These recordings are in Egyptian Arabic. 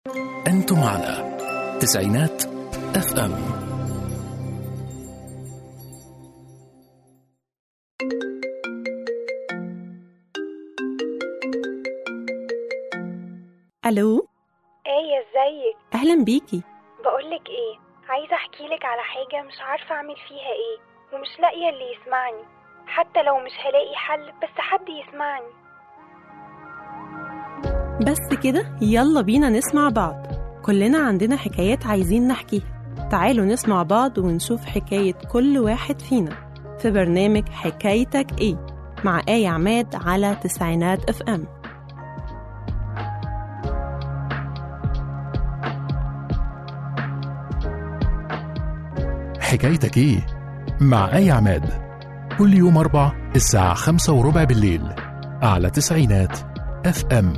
أنتم على تسعينات اف ام الو ايه ازيك اهلا بيكي بقولك ايه عايزه احكيلك على حاجه مش عارفه اعمل فيها ايه ومش لاقيه اللي يسمعني حتى لو مش هلاقي حل بس حد يسمعني بس كده يلا بينا نسمع بعض كلنا عندنا حكايات عايزين نحكيها تعالوا نسمع بعض ونشوف حكاية كل واحد فينا في برنامج حكايتك ايه مع آية عماد على تسعينات اف ام حكايتك ايه مع آية عماد كل يوم أربع الساعة خمسة وربع بالليل على تسعينات اف ام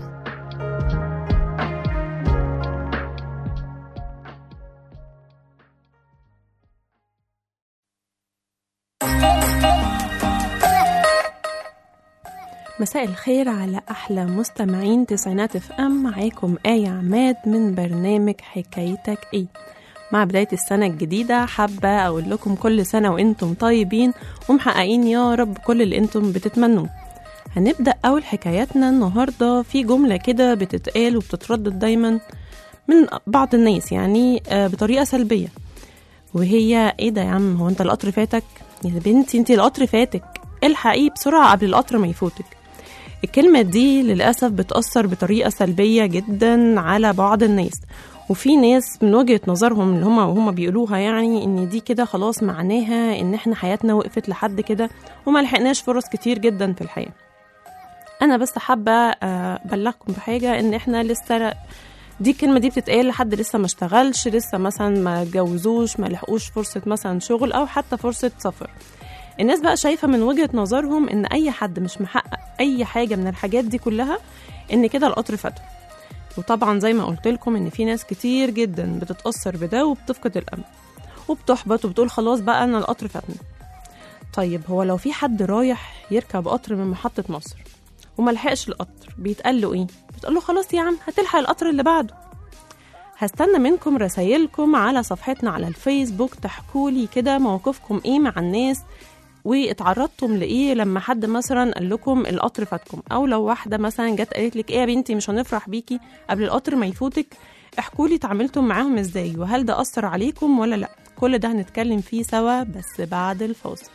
مساء الخير على أحلى مستمعين تسعينات اف ام معاكم آية عماد من برنامج حكايتك ايه مع بداية السنة الجديدة حابة أقول لكم كل سنة وإنتم طيبين ومحققين يا رب كل اللي إنتم بتتمنوه هنبدأ أول حكاياتنا النهاردة في جملة كده بتتقال وبتتردد دايما من بعض الناس يعني آه، بطريقة سلبية وهي ايه ده يا عم هو انت القطر فاتك يا بنتي انت القطر فاتك الحقيه بسرعة قبل القطر ما يفوتك الكلمة دي للأسف بتأثر بطريقة سلبية جدا على بعض الناس وفي ناس من وجهة نظرهم اللي هما وهما بيقولوها يعني ان دي كده خلاص معناها ان احنا حياتنا وقفت لحد كده وما لحقناش فرص كتير جدا في الحياة انا بس حابة آه، ابلغكم بحاجة ان احنا لسه دي الكلمة دي بتتقال لحد لسه ما اشتغلش لسه مثلا ما اتجوزوش ما لحقوش فرصة مثلا شغل او حتى فرصة سفر الناس بقى شايفة من وجهة نظرهم ان اي حد مش محقق اي حاجة من الحاجات دي كلها ان كده القطر فاته وطبعا زي ما قلت لكم ان في ناس كتير جدا بتتأثر بده وبتفقد الامل وبتحبط وبتقول خلاص بقى انا القطر فاتني طيب هو لو في حد رايح يركب قطر من محطة مصر وما لحقش القطر بيتقال له ايه بتقول له خلاص يا عم هتلحق القطر اللي بعده هستنى منكم رسايلكم على صفحتنا على الفيسبوك تحكولي كده موقفكم ايه مع الناس واتعرضتم لايه لما حد مثلا قال لكم القطر فاتكم او لو واحده مثلا جت قالت لك ايه يا بنتي مش هنفرح بيكي قبل القطر ما يفوتك احكوا لي اتعاملتم معاهم ازاي وهل ده اثر عليكم ولا لا كل ده هنتكلم فيه سوا بس بعد الفاصل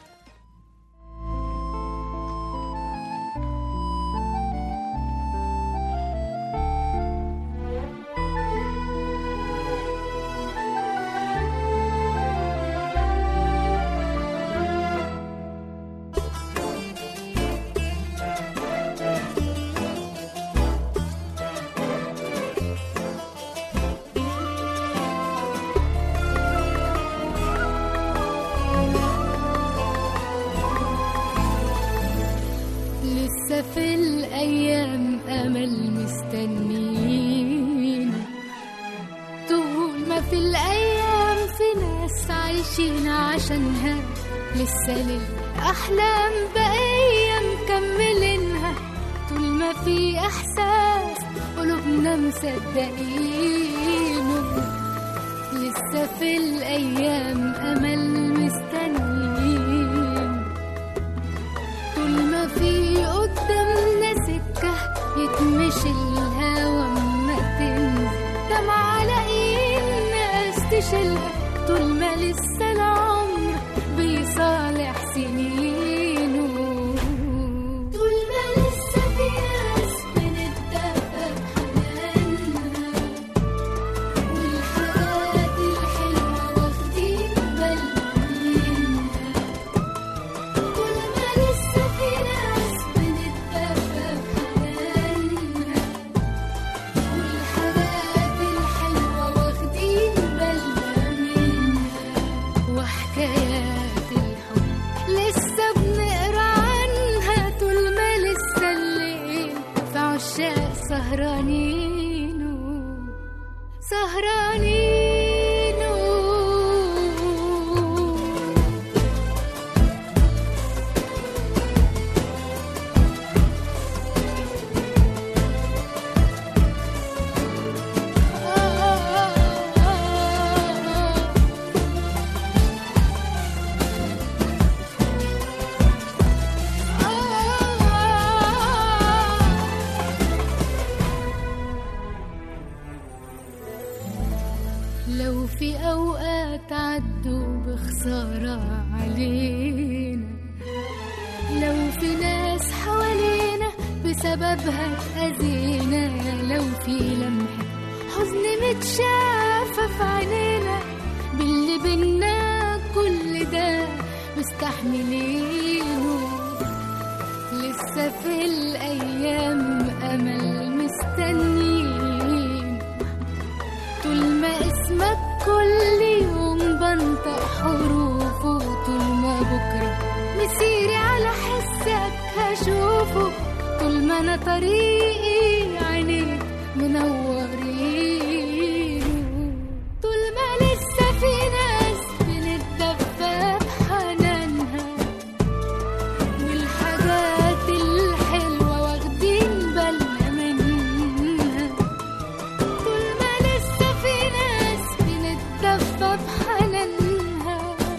لسه في الأيام أمل مستنيين طول ما في الأيام في ناس عايشين عشانها لسه للأحلام بقية مكملينها طول ما في إحساس قلوبنا مصدقينه لسه في الأيام أمل مستنيين طول ما في قدامنا سكة يتمشي الهوا ما تنزل دمع على ايد ناس تشيلها طول ما لسه العمر بيصالح سنينه طول ما لسه في ناس بنتدفى بحنانها والحاجات الحلوة واخدين بالنا منها كل ما لسه في ناس بنتدفى بحنانها والحاجات الحلوة واخدين بالنا منها وحكايات الحب لسه بنقرا عنها طول ما لسه الليل في عشاق سهرانين سهرانين لو في أوقات عدوا بخسارة علينا لو في ناس حوالينا بسببها اتأذينا لو في لمحة حزن متشافة في عينينا باللي بينا كل ده مستحملينه لسه في الأيام أمل مستنيين طول ما اسمك كل يوم بنطق حروفه طول ما بكرة مسيري على حسك هشوفه طول ما أنا طريقي عينيك منورين طول ما لسه في ناس بنتدفى بحنانها والحاجات الحلوة واخدين بالنا منها طول ما لسه في ناس بنتدفى بحنانها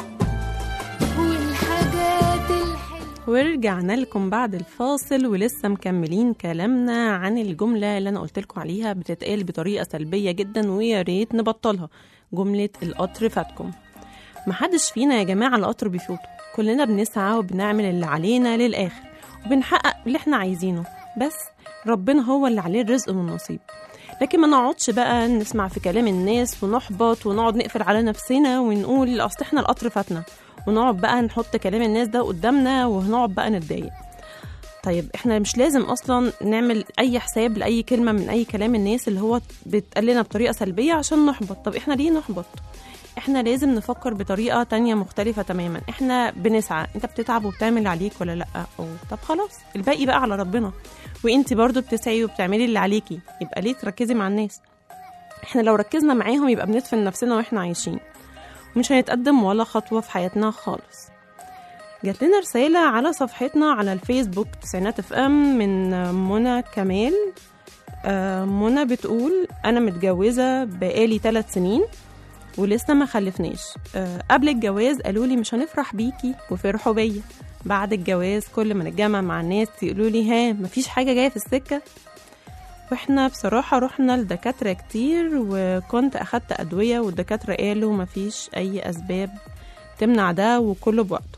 والحاجات الحلوة ورجعنا لكم بعد الفاصل ولسه مكملين كلامنا عن الجملة اللي أنا قلت لكم عليها بتتقال بطريقة سلبية جدا ويا ريت نبطلها جملة القطر فاتكم محدش فينا يا جماعة القطر بيفوته كلنا بنسعى وبنعمل اللي علينا للآخر وبنحقق اللي احنا عايزينه بس ربنا هو اللي عليه الرزق والنصيب لكن ما نقعدش بقى نسمع في كلام الناس ونحبط ونقعد نقفل على نفسنا ونقول اصل احنا القطر فاتنا ونقعد بقى نحط كلام الناس ده قدامنا وهنقعد بقى نتضايق طيب احنا مش لازم اصلا نعمل اي حساب لاي كلمه من اي كلام الناس اللي هو بيتقال لنا بطريقه سلبيه عشان نحبط طب احنا ليه نحبط احنا لازم نفكر بطريقه تانية مختلفه تماما احنا بنسعى انت بتتعب وبتعمل اللي عليك ولا لا أو طب خلاص الباقي بقى على ربنا وانت برضو بتسعي وبتعملي اللي عليكي يبقى ليه تركزي مع الناس احنا لو ركزنا معاهم يبقى بندفن نفسنا واحنا عايشين مش هنتقدم ولا خطوة في حياتنا خالص جات لنا رسالة على صفحتنا على الفيسبوك تسعينات اف ام من منى كمال آه، منى بتقول أنا متجوزة بقالي ثلاث سنين ولسه ما خلفناش آه، قبل الجواز قالوا لي مش هنفرح بيكي وفرحوا بيا بعد الجواز كل ما نتجمع مع الناس يقولوا لي ها مفيش حاجة جاية في السكة واحنا بصراحة رحنا لدكاترة كتير وكنت أخدت أدوية والدكاترة قالوا مفيش أي أسباب تمنع ده وكله بوقته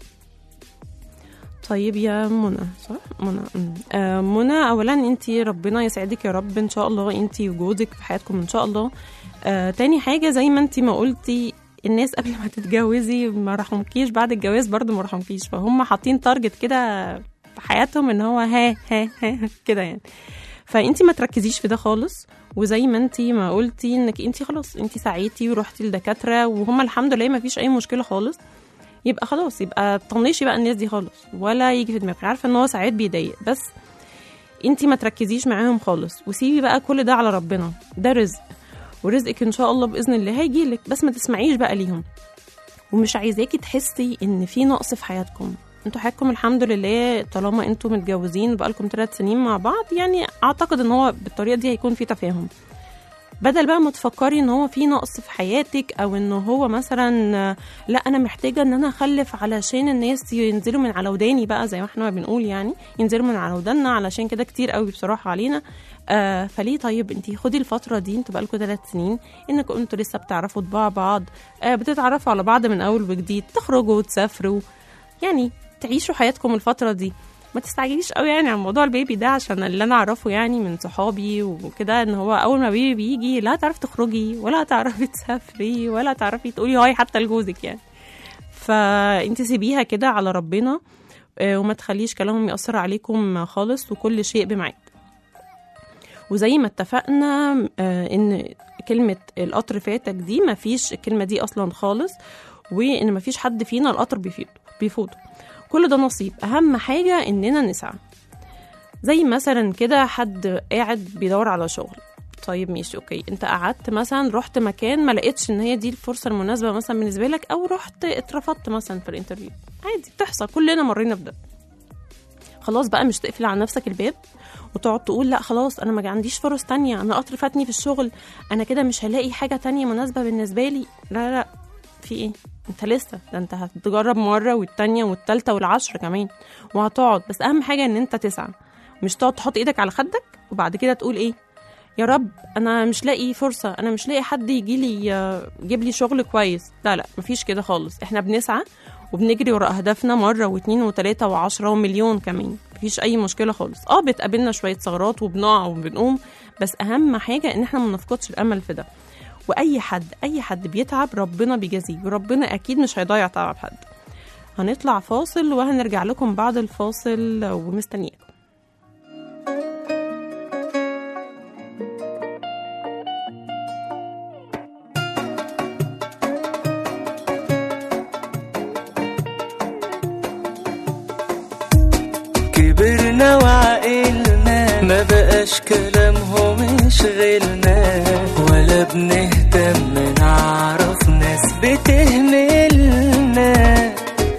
طيب يا منى صح منى أمم. آه منى اولا انت ربنا يسعدك يا رب ان شاء الله انت وجوزك في حياتكم ان شاء الله آه تاني حاجه زي ما انت ما قلتي الناس قبل ما تتجوزي ما رحمكيش بعد الجواز برضو ما رحمكيش فهم حاطين تارجت كده في حياتهم ان هو ها ها ها كده يعني فانت ما تركزيش في ده خالص وزي ما انت ما قلتي انك انت خلاص انت سعيتي ورحتي لدكاتره وهم الحمد لله ما فيش اي مشكله خالص يبقى خلاص يبقى طنشي بقى الناس دي خالص ولا يجي في دماغك عارفه ان هو ساعات بيضايق بس انت ما تركزيش معاهم خالص وسيبي بقى كل ده على ربنا ده رزق ورزقك ان شاء الله باذن الله هيجيلك بس ما تسمعيش بقى ليهم ومش عايزاكي تحسي ان في نقص في حياتكم انتوا حياتكم الحمد لله طالما انتوا متجوزين بقالكم ثلاث سنين مع بعض يعني اعتقد ان هو بالطريقه دي هيكون في تفاهم بدل بقى ما تفكري ان هو في نقص في حياتك او ان هو مثلا آه، لا انا محتاجه ان انا اخلف علشان الناس ينزلوا من على وداني بقى زي ما احنا بنقول يعني ينزلوا من على وداننا علشان كده كتير قوي بصراحه علينا آه فليه طيب انت خدي الفتره دي انتوا بقالكم ثلاث سنين انكم انتوا لسه بتعرفوا طباع بعض آه بتتعرفوا على بعض من اول وجديد تخرجوا وتسافروا يعني تعيشوا حياتكم الفتره دي ما تستعجليش قوي يعني عن موضوع البيبي ده عشان اللي انا اعرفه يعني من صحابي وكده ان هو اول ما بيبي بيجي لا تعرفي تخرجي ولا تعرفي تسافري ولا تعرفي تقولي هاي حتى لجوزك يعني فانت سيبيها كده على ربنا آه، وما تخليش كلامهم يأثر عليكم خالص وكل شيء بميعاد وزي ما اتفقنا آه، ان كلمة القطر فاتك دي ما فيش الكلمة دي اصلا خالص وان ما فيش حد فينا القطر بيفيده بيفوته كل ده نصيب اهم حاجة اننا نسعى زي مثلا كده حد قاعد بيدور على شغل طيب ماشي اوكي انت قعدت مثلا رحت مكان ما لقيتش ان هي دي الفرصه المناسبه مثلا بالنسبه لك او رحت اترفضت مثلا في الانترفيو عادي بتحصل كلنا مرينا بده خلاص بقى مش تقفل على نفسك الباب وتقعد تقول لا خلاص انا ما عنديش فرص تانية انا قطر فاتني في الشغل انا كده مش هلاقي حاجه تانية مناسبه بالنسبه لي لا لا في ايه انت لسه ده انت هتجرب مره والتانية والتالتة والعشرة كمان وهتقعد بس اهم حاجه ان انت تسعى مش تقعد تحط ايدك على خدك وبعد كده تقول ايه يا رب انا مش لاقي فرصه انا مش لاقي حد يجي لي يجيب لي شغل كويس لا لا مفيش كده خالص احنا بنسعى وبنجري ورا اهدافنا مره واثنين وثلاثه وعشرة ومليون كمان مفيش اي مشكله خالص اه بتقابلنا شويه ثغرات وبنقع وبنقوم بس اهم حاجه ان احنا ما نفقدش الامل في ده واي حد اي حد بيتعب ربنا بيجازيه وربنا اكيد مش هيضيع تعب حد هنطلع فاصل وهنرجع لكم بعد الفاصل ومستنياكم كبرنا وعقلنا ما بقاش كلامهم يشغلنا ولا بنهتم نعرف ناس بتهملنا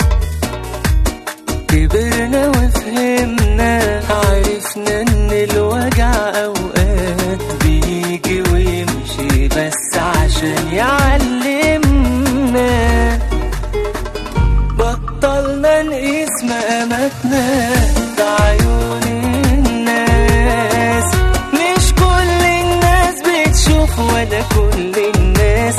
كبرنا وفهمنا عرفنا ان الوجع اوقات بيجي ويمشي بس عشان يعلمنا بطلنا نقيس مقاماتنا بعيون الناس مش كل الناس بتشوف ولا كل الناس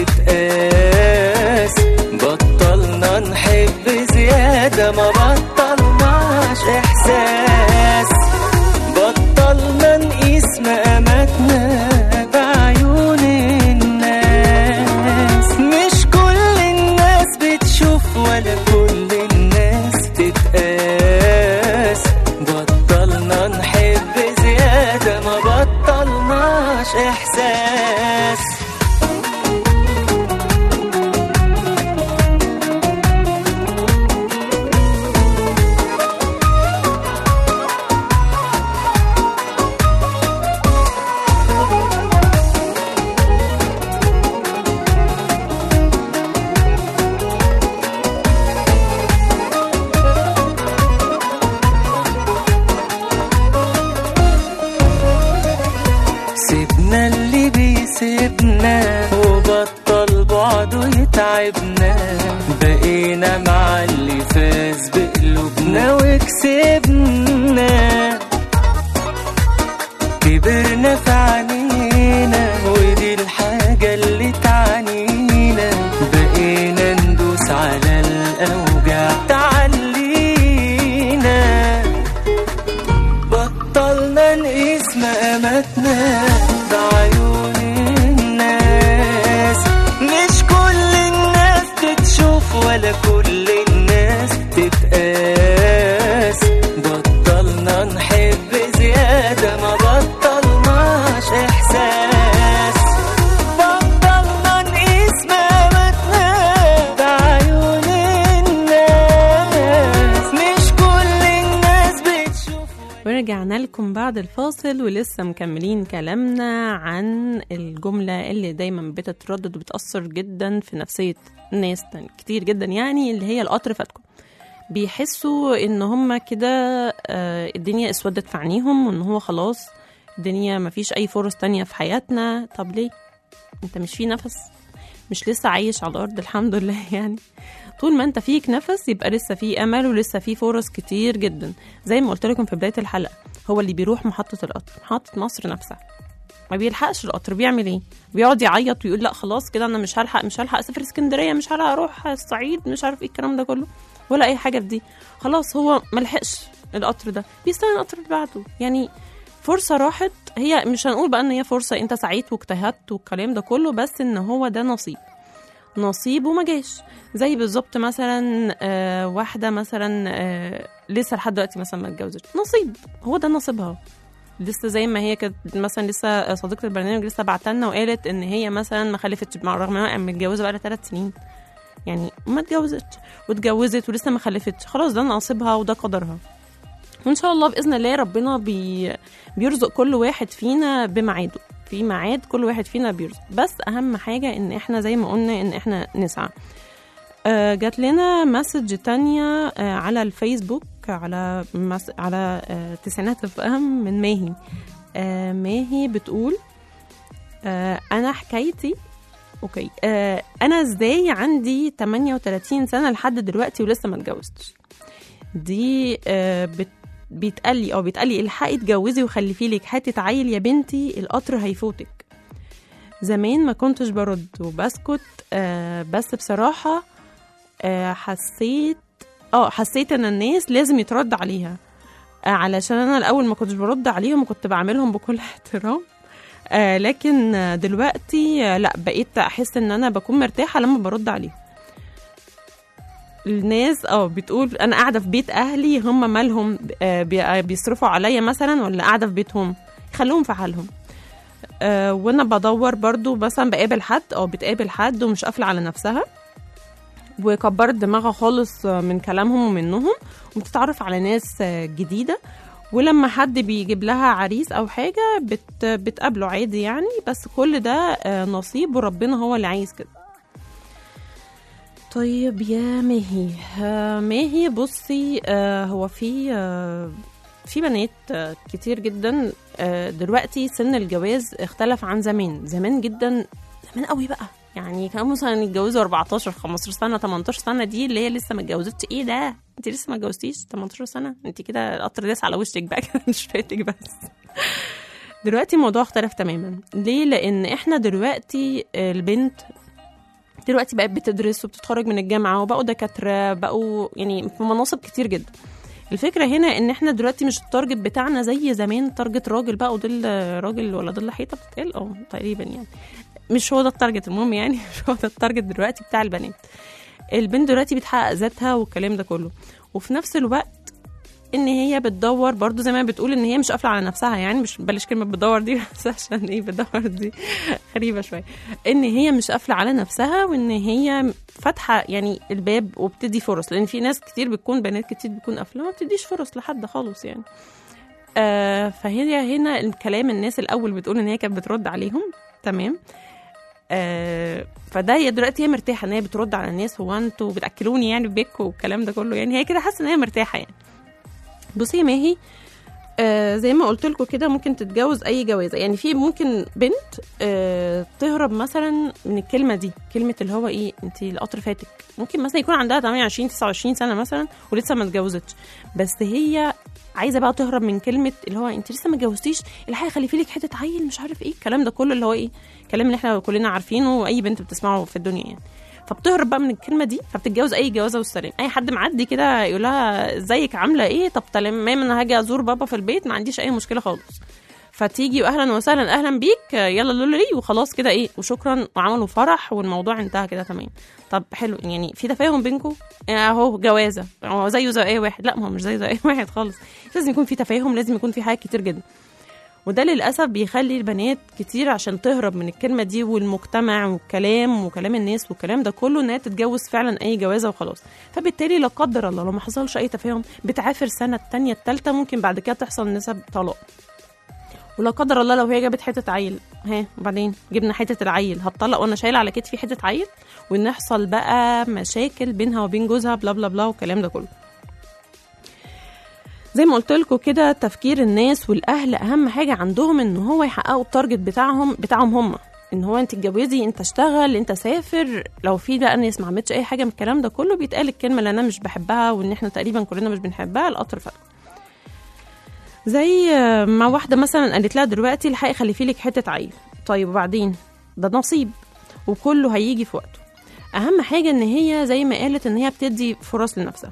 تتقاس بطلنا نحب زيادة ما بطلناش إحساس بطلنا نقيس مقاماتنا بعيون الناس مش كل الناس بتشوف ولا كل الناس تتقاس بطلنا نحب زيادة ما بطلناش إحساس سيبنا اللي بيسيبنا وبطل بعده يتعبنا بقينا مع اللي فاز بقلوبنا وكسبنا كبرنا في عينينا ودي الحاجة اللي تعنينا بقينا ندوس على الأوجاع تعلينا بطلنا نقيس مقاماتنا بعيون الناس مش كل الناس تتشوف ولا كل الناس تتقاس بطلنا نحب زيادة ما بطلناش إحساس بطلنا نقيس مقاماتنا بعيون الناس مش كل الناس بتشوف ورجعنا لكم بعد الفاصل ولسه مكملين كلامنا عن الجملة اللي دايما بتتردد وبتأثر جدا في نفسية ناس كتير جدا يعني اللي هي القطر فاتكم بيحسوا ان هم كده آه، الدنيا اسودت في عينيهم وان هو خلاص الدنيا مفيش اي فرص تانية في حياتنا طب ليه انت مش في نفس مش لسه عايش على الارض الحمد لله يعني طول ما انت فيك نفس يبقى لسه في امل ولسه في فرص كتير جدا زي ما قلت لكم في بدايه الحلقه هو اللي بيروح محطه القطر محطه مصر نفسها ما بيلحقش القطر بيعمل ايه بيقعد يعيط ويقول لا خلاص كده انا مش هلحق مش هلحق اسافر اسكندريه مش هلحق اروح الصعيد مش عارف ايه الكلام ده كله ولا اي حاجه في دي خلاص هو ملحقش القطر ده بيستنى القطر اللي بعده يعني فرصة راحت هي مش هنقول بقى ان هي فرصة انت سعيت واجتهدت والكلام ده كله بس ان هو ده نصيب نصيب وما جاش زي بالظبط مثلا آه واحدة مثلا آه لسه لحد دلوقتي مثلا ما اتجوزتش نصيب هو ده نصيبها لسه زي ما هي كانت مثلا لسه صديقة البرنامج لسه بعتلنا وقالت ان هي مثلا ما خلفتش مع رغم انها متجوزة بقى لها ثلاث سنين يعني ما اتجوزتش واتجوزت ولسه ما خلفتش خلاص ده نصيبها وده قدرها وان شاء الله باذن الله ربنا بي بيرزق كل واحد فينا بميعاده في ميعاد كل واحد فينا بيرزق بس اهم حاجه ان احنا زي ما قلنا ان احنا نسعى آه جات لنا مسج تانية آه على الفيسبوك على مس... على آه تسعينات اف ام من ماهي آه ماهي بتقول آه انا حكايتي اوكي آه انا ازاي عندي 38 سنه لحد دلوقتي ولسه ما اتجوزتش دي آه بت بيتقال لي اه بيتقال لي الحقي اتجوزي وخلفي لك حته عيل يا بنتي القطر هيفوتك زمان ما كنتش برد وبسكت آه بس بصراحه آه حسيت اه حسيت ان الناس لازم يترد عليها آه علشان انا الاول ما كنتش برد عليهم وكنت بعملهم بكل احترام آه لكن آه، دلوقتي آه لا بقيت احس ان انا بكون مرتاحه لما برد عليهم الناس اه بتقول انا قاعده في بيت اهلي هم مالهم آه بي- آه، بيصرفوا عليا مثلا ولا قاعده في بيتهم خلوهم في حالهم آه وانا بدور برضو مثلا بقابل حد او بتقابل حد ومش قافله على نفسها وكبرت دماغها خالص آه، من كلامهم ومنهم وبتتعرف على ناس آه، جديده ولما حد بيجيب لها عريس او حاجه بت بتقابله عادي يعني بس كل ده آه، نصيب وربنا هو اللي عايز كده طيب يا ماهي آه، ماهي بصي آه، هو في آه، في بنات آه، كتير جدا آه، دلوقتي سن الجواز اختلف عن زمان زمان جدا زمان قوي بقى يعني كانوا مثلا يتجوزوا 14 15 سنه 18 سنه دي اللي هي لسه ما اتجوزتش ايه ده انت لسه ما اتجوزتيش 18 سنه انت كده القطر داس على وشك بقى كده مش فاتك بس دلوقتي الموضوع اختلف تماما ليه لان احنا دلوقتي البنت دلوقتي بقت بتدرس وبتتخرج من الجامعه وبقوا دكاتره بقوا يعني في مناصب كتير جدا الفكره هنا ان احنا دلوقتي مش التارجت بتاعنا زي زمان تارجت راجل بقى وظل راجل ولا ظل حيطه بتتقال اه تقريبا يعني مش هو ده التارجت المهم يعني مش هو ده التارجت دلوقتي بتاع البنات البنت دلوقتي بتحقق ذاتها والكلام ده كله وفي نفس الوقت ان هي بتدور برضو زي ما بتقول ان هي مش قافله على نفسها يعني مش بلاش كلمه بتدور دي بس عشان ايه بتدور دي غريبه شويه ان هي مش قافله على نفسها وان هي فاتحه يعني الباب وبتدي فرص لان في ناس كتير بتكون بنات كتير بتكون قافله ما بتديش فرص لحد خالص يعني آه فهي هنا الكلام الناس الاول بتقول ان هي كانت بترد عليهم تمام آه فده هي دلوقتي هي مرتاحه ان هي بترد على الناس هو انتوا بتاكلوني يعني بيك والكلام ده كله يعني هي كده حاسه ان هي مرتاحه يعني بصي يا ماهي آه زي ما قلت لكم كده ممكن تتجوز اي جوازه يعني في ممكن بنت آه تهرب مثلا من الكلمه دي كلمه اللي هو ايه انت القطر فاتك ممكن مثلا يكون عندها 28 29 سنه مثلا ولسه ما اتجوزتش بس هي عايزه بقى تهرب من كلمه اللي هو انت لسه ما اتجوزتيش الحقيقه خلي في لك حته عيل مش عارف ايه الكلام ده كله اللي هو ايه الكلام اللي احنا كلنا عارفينه واي بنت بتسمعه في الدنيا يعني فبتهرب بقى من الكلمه دي فبتتجوز اي جوازه والسلام اي حد معدي كده يقول لها ازيك عامله ايه طب تمام انا هاجي ازور بابا في البيت ما عنديش اي مشكله خالص فتيجي واهلا وسهلا اهلا بيك يلا لولي وخلاص كده ايه وشكرا وعملوا فرح والموضوع انتهى كده تمام طب حلو يعني في تفاهم بينكم اهو جوازه هو زيه زي اي واحد لا ما هو مش زيه زي اي واحد خالص لازم يكون في تفاهم لازم يكون في حاجات كتير جدا وده للاسف بيخلي البنات كتير عشان تهرب من الكلمه دي والمجتمع والكلام وكلام الناس والكلام ده كله انها تتجوز فعلا اي جوازه وخلاص فبالتالي لا قدر الله لو ما حصلش اي تفاهم بتعافر سنه التانية التالتة ممكن بعد كده تحصل نسب طلاق ولا قدر الله لو هي جابت حته عيل ها وبعدين جبنا حته العيل هتطلق وانا شايله على كتفي حته عيل وان يحصل بقى مشاكل بينها وبين جوزها بلا بلا بلا والكلام ده كله زي ما قلت لكم كده تفكير الناس والاهل اهم حاجه عندهم ان هو يحققوا التارجت بتاعهم بتاعهم هم ان هو انت اتجوزي انت اشتغل انت سافر لو في بقى ناس ما عملتش اي حاجه من الكلام ده كله بيتقال الكلمه اللي انا مش بحبها وان احنا تقريبا كلنا مش بنحبها القطر فات زي ما واحده مثلا قالت لها دلوقتي الحقي خلي لك حته عيل طيب وبعدين ده نصيب وكله هيجي في وقته اهم حاجه ان هي زي ما قالت ان هي بتدي فرص لنفسها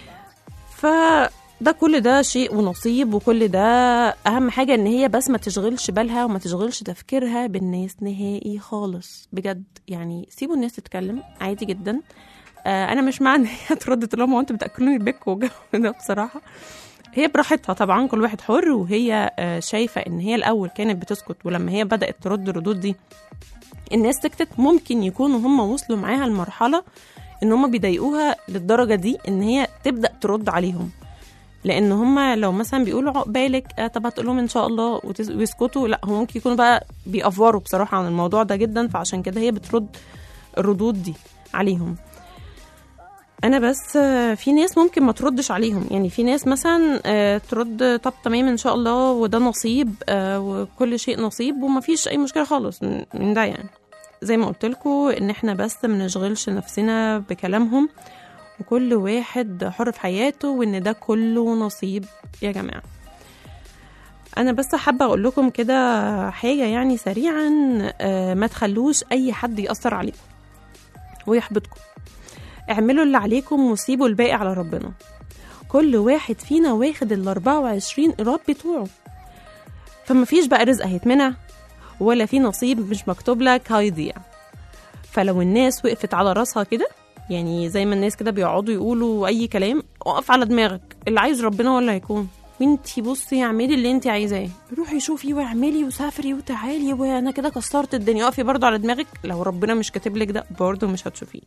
فده كل ده شيء ونصيب وكل ده اهم حاجه ان هي بس ما تشغلش بالها وما تشغلش تفكيرها بالناس نهائي خالص بجد يعني سيبوا الناس تتكلم عادي جدا آه انا مش مع ان هي ترد تقول لهم هو انتوا بتاكلوني البك والجو ده بصراحه هي براحتها طبعا كل واحد حر وهي آه، شايفه ان هي الاول كانت بتسكت ولما هي بدات ترد الردود دي الناس سكتت ممكن يكونوا هم وصلوا معاها لمرحله ان هم بيضايقوها للدرجه دي ان هي تبدا ترد عليهم لان هم لو مثلا بيقولوا عقبالك آه طب هتقول لهم ان شاء الله وتس- ويسكتوا لا هم ممكن يكونوا بقى بيأفوروا بصراحه عن الموضوع ده جدا فعشان كده هي بترد الردود دي عليهم انا بس آه، في ناس ممكن ما تردش عليهم يعني في ناس مثلا آه، ترد طب تمام ان شاء الله وده نصيب آه، وكل شيء نصيب وما فيش اي مشكله خالص من من ده يعني زي ما قلت لكم ان احنا بس ما نشغلش نفسنا بكلامهم وكل واحد حر في حياته وان ده كله نصيب يا جماعه انا بس حابه اقول لكم كده حاجه يعني سريعا آه، ما تخلوش اي حد ياثر عليكم ويحبطكم اعملوا اللي عليكم وسيبوا الباقي على ربنا كل واحد فينا واخد ال 24 قيراط بتوعه فما فيش بقى رزق هيتمنع ولا في نصيب مش مكتوب لك هيضيع فلو الناس وقفت على راسها كده يعني زي ما الناس كده بيقعدوا يقولوا اي كلام اقف على دماغك اللي عايز ربنا هو اللي هيكون وانتي بصي اعملي اللي انتي عايزاه روحي شوفي واعملي وسافري وتعالي وانا كده كسرت الدنيا اقفي برضو على دماغك لو ربنا مش كاتب لك ده برضو مش هتشوفيه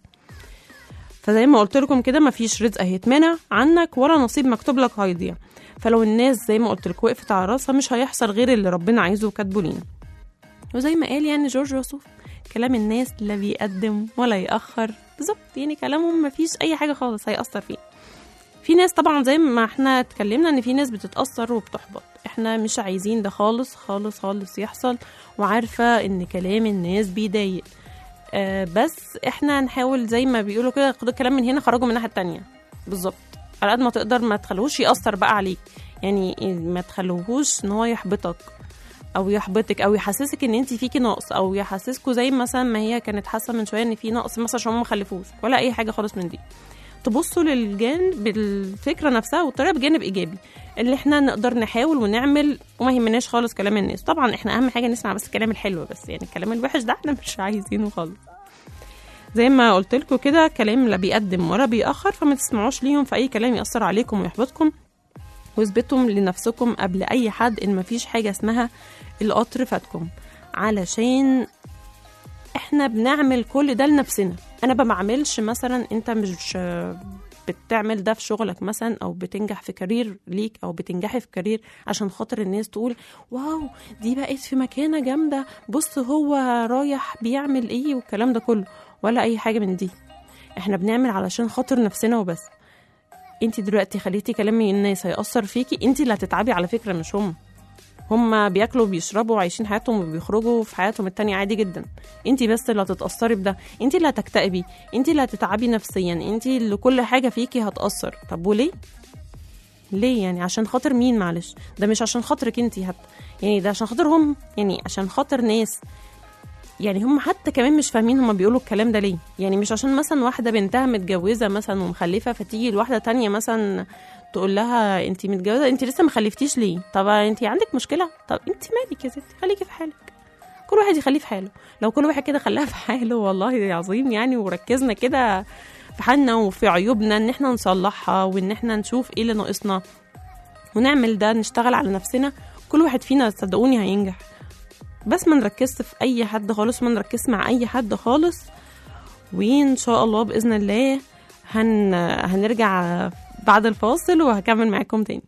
فزي ما قلت لكم كده مفيش رزق هيتمنع عنك ولا نصيب مكتوب لك هيضيع فلو الناس زي ما قلت لك وقفت على راسها مش هيحصل غير اللي ربنا عايزه وكاتبه لينا وزي ما قال يعني جورج وسوف كلام الناس لا بيقدم ولا يأخر بالظبط يعني كلامهم مفيش أي حاجة خالص هيأثر فيه في ناس طبعا زي ما احنا اتكلمنا ان في ناس بتتأثر وبتحبط احنا مش عايزين ده خالص خالص خالص يحصل وعارفة ان كلام الناس بيضايق آه بس احنا نحاول زي ما بيقولوا كده خدوا الكلام من هنا خرجوا من الناحية التانية بالظبط على قد ما تقدر ما تخلوهوش يأثر بقى عليك يعني ما تخلوهوش ان هو يحبطك او يحبطك او يحسسك ان انت فيكي نقص او يحسسكوا زي مثلا ما هي كانت حاسه من شويه ان في نقص مثلا عشان هم ما خلفوش ولا اي حاجه خالص من دي تبصوا للجانب بالفكره نفسها والطريقه بجانب ايجابي اللي احنا نقدر نحاول ونعمل وما يهمناش خالص كلام الناس طبعا احنا اهم حاجه نسمع بس الكلام الحلو بس يعني الكلام الوحش ده احنا مش عايزينه خالص زي ما قلت لكم كده كلام لا بيقدم ولا بيأخر فما تسمعوش ليهم في اي كلام يأثر عليكم ويحبطكم واثبتوا لنفسكم قبل اي حد ان مفيش حاجه اسمها القطر فاتكم علشان احنا بنعمل كل ده لنفسنا انا ما بعملش مثلا انت مش بتعمل ده في شغلك مثلا او بتنجح في كارير ليك او بتنجحي في كارير عشان خاطر الناس تقول واو دي بقت في مكانه جامده بص هو رايح بيعمل ايه والكلام ده كله ولا اي حاجه من دي احنا بنعمل علشان خاطر نفسنا وبس انت دلوقتي خليتي كلام الناس هيأثر فيكي انت اللي هتتعبي على فكره مش هم هم بياكلوا وبيشربوا وعايشين حياتهم وبيخرجوا في حياتهم التانية عادي جدا انت بس اللي هتتأثري بده انت اللي هتكتئبي انت اللي هتتعبي نفسيا انت اللي كل حاجة فيكي هتأثر طب وليه؟ ليه يعني عشان خاطر مين معلش ده مش عشان خاطرك انت هت... يعني ده عشان خاطرهم يعني عشان خاطر ناس يعني هم حتى كمان مش فاهمين هم بيقولوا الكلام ده ليه يعني مش عشان مثلا واحدة بنتها متجوزة مثلا ومخلفة فتيجي لواحدة تانية مثلا تقول لها انت متجوزة انت لسه ما خلفتيش ليه طب انت عندك مشكلة طب انت مالك يا ستي خليكي في حالك كل واحد يخليه في حاله لو كل واحد كده خلاها في حاله والله عظيم يعني وركزنا كده في حالنا وفي عيوبنا ان احنا نصلحها وان احنا نشوف ايه اللي ناقصنا ونعمل ده نشتغل على نفسنا كل واحد فينا صدقوني هينجح بس ما نركزش في اي حد خالص ما نركزش مع اي حد خالص وان شاء الله باذن الله هن... هنرجع بعد الفاصل وهكمل معاكم تاني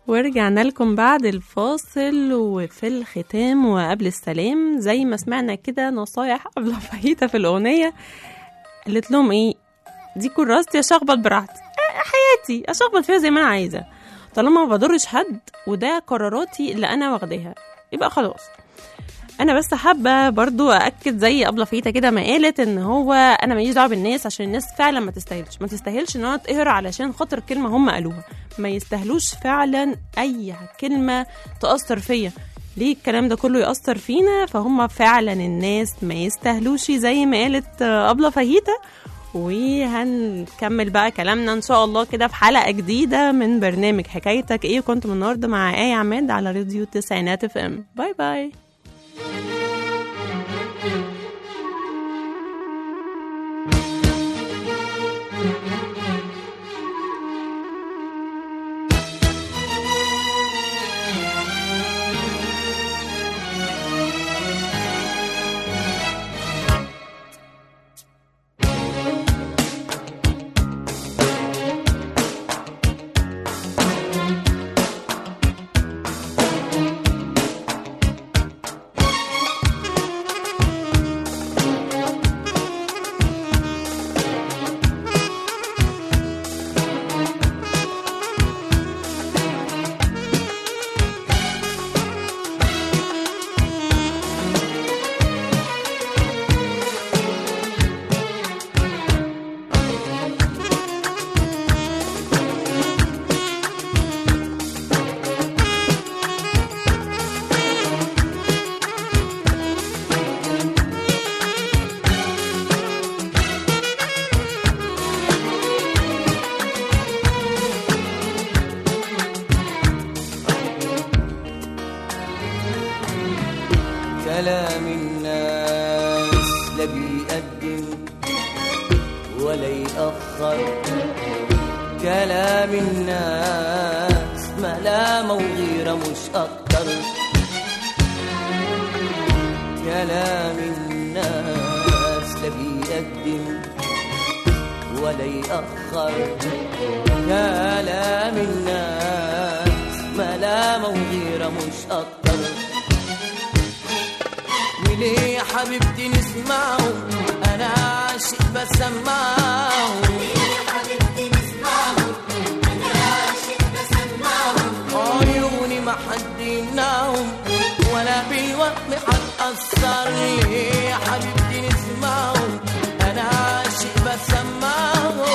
ورجعنا لكم بعد الفاصل وفي الختام وقبل السلام زي ما سمعنا كده نصايح قبل فايتة في الأغنية قالت لهم ايه دي كراستي اشخبط براحتي آه، حياتي اشخبط فيها زي ما انا عايزة طالما ما بضرش حد وده قراراتي اللي انا واخداها يبقى خلاص انا بس حابه برضو ااكد زي ابله فيتا كده ما قالت ان هو انا ماليش دعوه بالناس عشان الناس فعلا ما تستاهلش ما تستاهلش ان انا اتقهر علشان خاطر كلمه هم قالوها ما يستاهلوش فعلا اي كلمه تاثر فيا ليه الكلام ده كله يأثر فينا فهم فعلا الناس ما يستاهلوش زي ما قالت آه، أبلة فهيتة وهنكمل بقى كلامنا ان شاء الله كده في حلقه جديده من برنامج حكايتك ايه كنت من النهارده مع ايه عماد على راديو تسعينات اف ام باي باي كلام الناس لا بيقدم ولا يأخر كلام الناس ملامة وغيرة مش أكتر كلام الناس لا بيقدم ولا يأخر كلام الناس ملامة وغيرة مش أكتر وليه يا حبيبتي نسمعه انا عاشق بسمعه عيوني ما حد يمنعهم ولا بالوهم هتأثر ليه يا حبيبتي نسمعهم انا عاشق بسمعه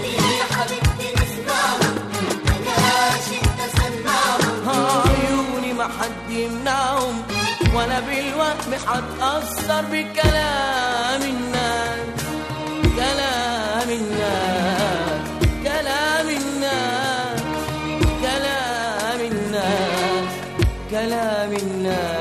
عيوني ما حد يمنعهم ولا بالوهم هتأثر بكلام الناس كلام الناس كلام الناس كلام الناس كلام الناس